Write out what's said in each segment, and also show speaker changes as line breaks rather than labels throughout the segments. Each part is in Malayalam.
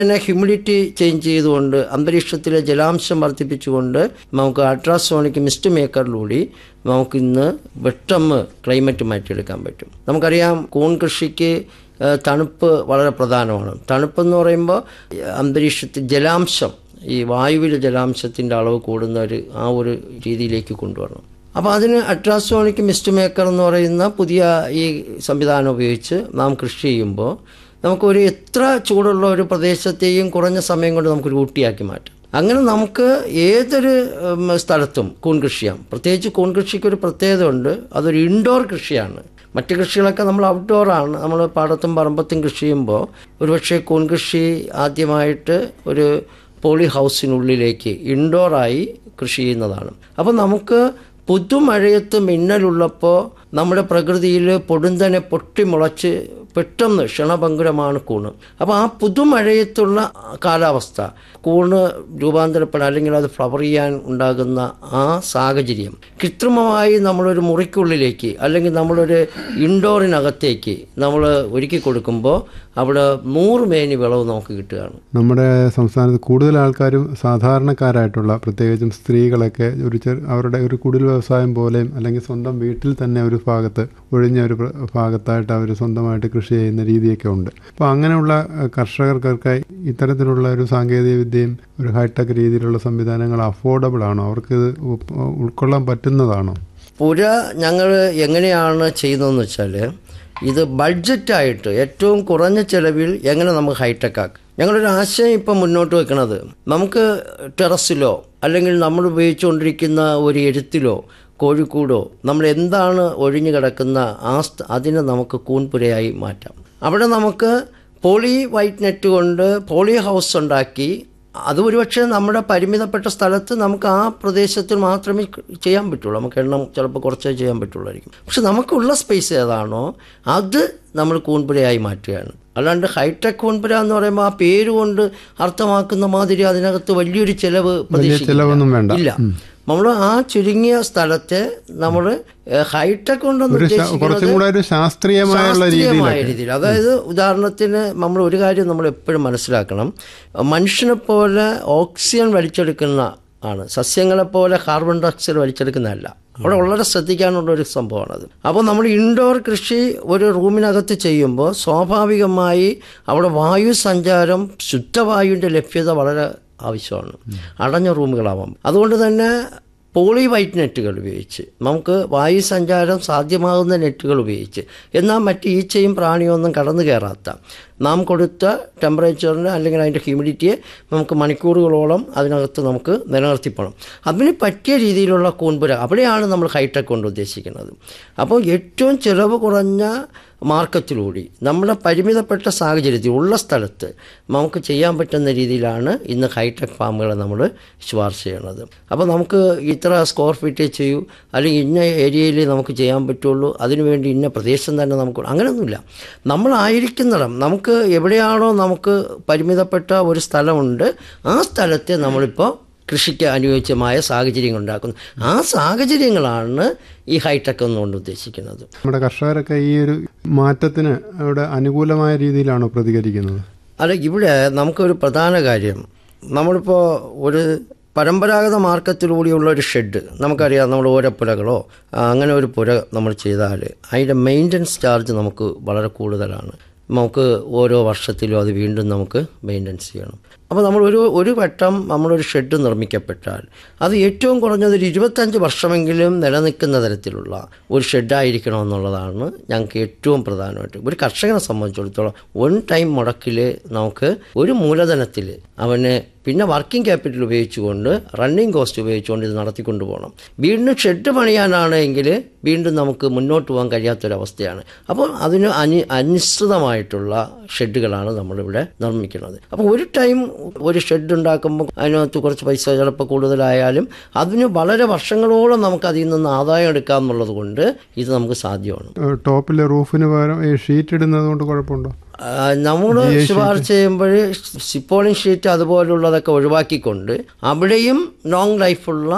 പിന്നെ ഹ്യൂമിഡിറ്റി ചേഞ്ച് ചെയ്തുകൊണ്ട് അന്തരീക്ഷത്തിലെ ജലാംശം വർദ്ധിപ്പിച്ചുകൊണ്ട് നമുക്ക് അൾട്രാസോണിക് മിസ്റ്റ് മേക്കറിലൂടെ നമുക്ക് ഇന്ന് പെട്ടെന്ന് ക്ലൈമറ്റ് മാറ്റിയെടുക്കാൻ പറ്റും നമുക്കറിയാം കൂൺ കൃഷിക്ക് ഏഹ്, തണുപ്പ് വളരെ പ്രധാനമാണ് തണുപ്പെന്ന് പറയുമ്പോൾ അന്തരീക്ഷത്തിൽ ജലാംശം ഈ വായുവിലെ ജലാംശത്തിൻ്റെ അളവ് കൂടുന്ന ഒരു ആ ഒരു രീതിയിലേക്ക് കൊണ്ടുവരണം അപ്പോൾ അതിന് അൾട്രാസോണിക് മിസ്റ്റ് മേക്കർ എന്ന് പറയുന്ന പുതിയ ഈ സംവിധാനം ഉപയോഗിച്ച് നാം കൃഷി ചെയ്യുമ്പോൾ നമുക്കൊരു എത്ര ചൂടുള്ള ഒരു പ്രദേശത്തെയും കുറഞ്ഞ സമയം കൊണ്ട് നമുക്കൊരു ഊട്ടിയാക്കി മാറ്റാം അങ്ങനെ നമുക്ക് ഏതൊരു ഉം, സ്ഥലത്തും കൂൺ കൃഷി ചെയ്യാം പ്രത്യേകിച്ച് കൂൺ കൃഷിക്ക് ഒരു പ്രത്യേകത ഉണ്ട് അതൊരു ഇൻഡോർ കൃഷിയാണ് മറ്റ് കൃഷികളൊക്കെ നമ്മൾ ഔട്ട്ഡോറാണ് നമ്മൾ പാടത്തും പറമ്പത്തും കൃഷി ചെയ്യുമ്പോൾ ഒരുപക്ഷെ കൂൺ കൃഷി ആദ്യമായിട്ട് ഒരു പോളി ഹൗസിനുള്ളിലേക്ക് ഇൻഡോറായി കൃഷി ചെയ്യുന്നതാണ് അപ്പോൾ നമുക്ക് പുതുമഴയത്ത് മിന്നലുള്ളപ്പോൾ നമ്മുടെ പ്രകൃതിയിൽ പൊടുന്തനെ പൊട്ടിമുളച്ച് പെട്ടെന്ന് ക്ഷണഭങ്കുരമാണ് കൂണ് അപ്പോൾ ആ പുതുമഴയത്തുള്ള കാലാവസ്ഥ കൂണ് രൂപാന്തരപ്പെടാൻ അല്ലെങ്കിൽ അത് ഫ്ലവർ ചെയ്യാൻ ഉണ്ടാകുന്ന ആ സാഹചര്യം കൃത്രിമമായി നമ്മളൊരു മുറിക്കുള്ളിലേക്ക് അല്ലെങ്കിൽ നമ്മളൊരു ഇൻഡോറിനകത്തേക്ക് നമ്മൾ ഒരുക്കി കൊടുക്കുമ്പോൾ അവിടെ നൂറ് മേനി വിളവ് നമുക്ക് കിട്ടുകയാണ്
നമ്മുടെ സംസ്ഥാനത്ത് കൂടുതൽ ആൾക്കാരും സാധാരണക്കാരായിട്ടുള്ള പ്രത്യേകിച്ചും സ്ത്രീകളൊക്കെ ഒരു ചെറു അവരുടെ ഒരു കുടിൽ വ്യവസായം പോലെയും അല്ലെങ്കിൽ സ്വന്തം വീട്ടിൽ തന്നെ ഒരു ഭാഗത്ത് ഒഴിഞ്ഞ ഒരു പ്ര- ഭാഗത്തായിട്ട് അവർ സ്വന്തമായിട്ട് കൃഷി ചെയ്യുന്ന രീതിയൊക്കെ ഉണ്ട് അപ്പോൾ അങ്ങനെയുള്ള ഏഹ്, കർഷകർക്കൊക്കെ ഇത്തരത്തിലുള്ള ഒരു സാങ്കേതിക വിദ്യയും ഒരു ഹൈടെക് രീതിയിലുള്ള സംവിധാനങ്ങൾ അഫോർഡബിൾ ആണോ അവർക്ക് ഇത് ഉപ്പ് ഉൾക്കൊള്ളാൻ പറ്റുന്നതാണോ
പുര ഞങ്ങൾ എങ്ങനെയാണ് ചെയ്യുന്നതെന്ന് വെച്ചാൽ ഇത് ബഡ്ജറ്റായിട്ട് ഏറ്റവും കുറഞ്ഞ ചിലവിൽ എങ്ങനെ നമുക്ക് ഹൈടെക് ആക്കാം ഞങ്ങളൊരു ആശയം ഇപ്പം മുന്നോട്ട് വെക്കുന്നത് നമുക്ക് ടെറസിലോ അല്ലെങ്കിൽ നമ്മൾ ഉപയോഗിച്ചുകൊണ്ടിരിക്കുന്ന ഒരു എഴുത്തിലോ കോഴിക്കൂടോ നമ്മൾ എന്താണ് ഒഴിഞ്ഞു കിടക്കുന്ന ആ സ്ഥ- അതിനെ നമുക്ക് കൂൺപുരയായി മാറ്റാം അവിടെ നമുക്ക് പോളി വൈറ്റ് നെറ്റ് കൊണ്ട് പോളി ഹൗസ് ഉണ്ടാക്കി അത് ഒരുപക്ഷെ നമ്മുടെ പരിമിതപ്പെട്ട സ്ഥലത്ത് നമുക്ക് ആ പ്രദേശത്തിൽ മാത്രമേ ക- ചെയ്യാൻ പറ്റുള്ളൂ നമുക്ക് എണ്ണം ചിലപ്പോൾ കുറച്ചേ ചെയ്യാൻ പറ്റുള്ളായിരിക്കും പക്ഷെ നമുക്കുള്ള സ്പേസ് ഏതാണോ അത് നമ്മൾ കൂൺപുരയായി മാറ്റുകയാണ് അല്ലാണ്ട് ഹൈടെക് കൂൺപുര എന്ന് പറയുമ്പോൾ ആ പേര് കൊണ്ട് അർത്ഥമാക്കുന്ന മാതിരി അതിനകത്ത് വലിയൊരു ചെലവ്
ചെലവൊന്നും വേണ്ട.
ഇല്ല നമ്മൾ ആ ചുരുങ്ങിയ സ്ഥലത്തെ നമ്മൾ ഹൈടെക് കൊണ്ടൊന്നും
ഒരു ശാ- കുറച്ചും
ഉദ്ദേശിക്കുന്നത്
കൂടെ ഒരു ശാസ്ത്രീയമായുള്ള
ശാസ്ത്രീയമായ
രീതിയിൽ
രീതിയിൽ അതായത് ഉദാഹരണത്തിന് നമ്മൾ ഒരു കാര്യം നമ്മൾ എപ്പോഴും മനസ്സിലാക്കണം മനുഷ്യനെ പോലെ ഓക്സിജൻ വലിച്ചെടുക്കുന്ന ആണ് സസ്യങ്ങളെ പോലെ കാർബൺ ഡയോക്സൈഡ് വലിച്ചെടുക്കുന്നതല്ല അവിടെ വളരെ ശ്രദ്ധിക്കാനുള്ള ഒരു സംഭവമാണത് അപ്പോൾ നമ്മൾ ഇൻഡോർ കൃഷി ഒരു റൂമിനകത്ത് ചെയ്യുമ്പോൾ സ്വാഭാവികമായി അവിടെ വായു സഞ്ചാരം ശുദ്ധവായുവിൻ്റെ ലഭ്യത വളരെ ആവശ്യമാണ് അടഞ്ഞ റൂമുകളാവാം അതുകൊണ്ട് തന്നെ പോളി വൈറ്റ് നെറ്റുകൾ ഉപയോഗിച്ച് നമുക്ക് വായു സഞ്ചാരം സാധ്യമാകുന്ന നെറ്റുകൾ ഉപയോഗിച്ച് എന്നാൽ മറ്റ് ഈച്ചയും പ്രാണിയും ഒന്നും കടന്നു കയറാത്ത നാം കൊടുത്ത ടെമ്പറേച്ചറിന് അല്ലെങ്കിൽ അതിൻ്റെ ഹ്യൂമിഡിറ്റിയെ നമുക്ക് മണിക്കൂറുകളോളം അതിനകത്ത് നമുക്ക് നിലനിർത്തിപ്പോണം അതിന് പറ്റിയ രീതിയിലുള്ള കൂൺപുര അവിടെയാണ് നമ്മൾ ഹൈടെക് കൊണ്ട് ഉദ്ദേശിക്കുന്നത് അപ്പോൾ ഏറ്റവും ചിലവ് കുറഞ്ഞ മാർക്കറ്റിലൂടെ നമ്മുടെ പരിമിതപ്പെട്ട സാഹചര്യത്തിൽ ഉള്ള സ്ഥലത്ത് നമുക്ക് ചെയ്യാൻ പറ്റുന്ന രീതിയിലാണ് ഇന്ന് ഹൈടെക് ഫാമുകളെ നമ്മൾ ശുപാർശ ചെയ്യണത് അപ്പോൾ നമുക്ക് ഇത്ര സ്ക്വയർ ഫീറ്റേ ചെയ്യൂ അല്ലെങ്കിൽ ഇന്ന ഏരിയയിൽ നമുക്ക് ചെയ്യാൻ പറ്റുള്ളൂ അതിനുവേണ്ടി ഇന്ന പ്രദേശം തന്നെ നമുക്ക് അങ്ങനെയൊന്നുമില്ല നമ്മളായിരിക്കുന്നിടം നമുക്ക് എവിടെയാണോ നമുക്ക് പരിമിതപ്പെട്ട ഒരു സ്ഥലമുണ്ട് ആ സ്ഥലത്തെ നമ്മളിപ്പോൾ കൃഷിക്ക് അനുയോജ്യമായ സാഹചര്യങ്ങൾ ഉണ്ടാക്കുന്നു ആ സാഹചര്യങ്ങളാണ് ഈ ഹൈടെക് എന്നുകൊണ്ട് ഉദ്ദേശിക്കുന്നത്
നമ്മുടെ കർഷകരൊക്കെ ഈ ഒരു മാറ്റത്തിന് അവിടെ അനുകൂലമായ രീതിയിലാണോ പ്രതികരിക്കുന്നത്
അല്ല ഇവിടെ നമുക്കൊരു പ്രധാന കാര്യം നമ്മളിപ്പോൾ ഒരു പരമ്പരാഗത മാർക്കറ്റിലൂടെയുള്ള ഒരു ഷെഡ് നമുക്കറിയാം നമ്മൾ ഓരപ്പുരകളോ ആ, അങ്ങനെ ഒരു പുര നമ്മൾ ചെയ്താൽ അതിൻ്റെ മെയിൻ്റനൻസ് ചാർജ് നമുക്ക് വളരെ കൂടുതലാണ് നമുക്ക് ഓരോ വർഷത്തിലും അത് വീണ്ടും നമുക്ക് മെയിൻ്റനൻസ് ചെയ്യണം അപ്പോൾ നമ്മൾ ഒരു ഒരു വട്ടം നമ്മളൊരു ഷെഡ് നിർമ്മിക്കപ്പെട്ടാൽ അത് ഏറ്റവും കുറഞ്ഞത് ഒരു ഇരുപത്തഞ്ച് വർഷമെങ്കിലും നിലനിൽക്കുന്ന തരത്തിലുള്ള ഒരു ഷെഡായിരിക്കണം എന്നുള്ളതാണ് ഞങ്ങൾക്ക് ഏറ്റവും പ്രധാനമായിട്ട് ഒരു കർഷകനെ സംബന്ധിച്ചിടത്തോളം വൺ ടൈം മുടക്കിൽ നമുക്ക് ഒരു മൂലധനത്തിൽ അവന് പിന്നെ വർക്കിംഗ് ക്യാപിറ്റൽ ഉപയോഗിച്ചുകൊണ്ട് റണ്ണിങ് കോസ്റ്റ് ഉപയോഗിച്ചുകൊണ്ട് ഇത് നടത്തിക്കൊണ്ടു പോകണം വീണ്ടും ഷെഡ് പണിയാനാണെങ്കിൽ വീണ്ടും നമുക്ക് മുന്നോട്ട് പോകാൻ കഴിയാത്തൊരവസ്ഥയാണ് അപ്പോൾ അതിന് അനി അനിശ്ചിതമായിട്ടുള്ള ഷെഡുകളാണ് നമ്മളിവിടെ നിർമ്മിക്കുന്നത് അപ്പോൾ ഒരു ടൈം ഒരു ഷെഡ് ഉണ്ടാക്കുമ്പോൾ അതിനകത്ത് കുറച്ച് പൈസ ചിലപ്പോൾ കൂടുതലായാലും അതിന് വളരെ വർഷങ്ങളോളം നമുക്ക് അതിൽ നിന്ന് ആദായം എടുക്കാം എന്നുള്ളത് കൊണ്ട് ഇത് നമുക്ക് സാധ്യമാണ്
ഏഹ് ടോപ്പിലെ റൂഫിന് പകരം ഈ ഷീറ്റ് ഇടുന്നത് കൊണ്ട് കുഴപ്പമുണ്ടോ
നമ്മൾ ശുപാർശ ചെയ്യുമ്പോൾ സിപ്പോളിംഗ് ഷീറ്റ് അതുപോലുള്ളതൊക്കെ ഒഴിവാക്കിക്കൊണ്ട് അവിടെയും ലോങ് ലൈഫുള്ള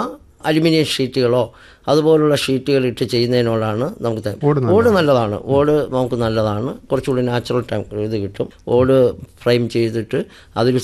അലുമിനിയം ഷീറ്റുകളോ അതുപോലുള്ള ഷീറ്റുകൾ ഇട്ട് ചെയ്യുന്നതിനോടാണ് നമുക്ക് ത-
ഓട്
ഓട് നല്ലതാണ് ഓട് നമുക്ക് നല്ലതാണ് കുറച്ചുകൂടി നാച്ചുറൽ ടൈം ഇത് കിട്ടും ഓട് ഫ്രെയിം ചെയ്തിട്ട് അതിൽ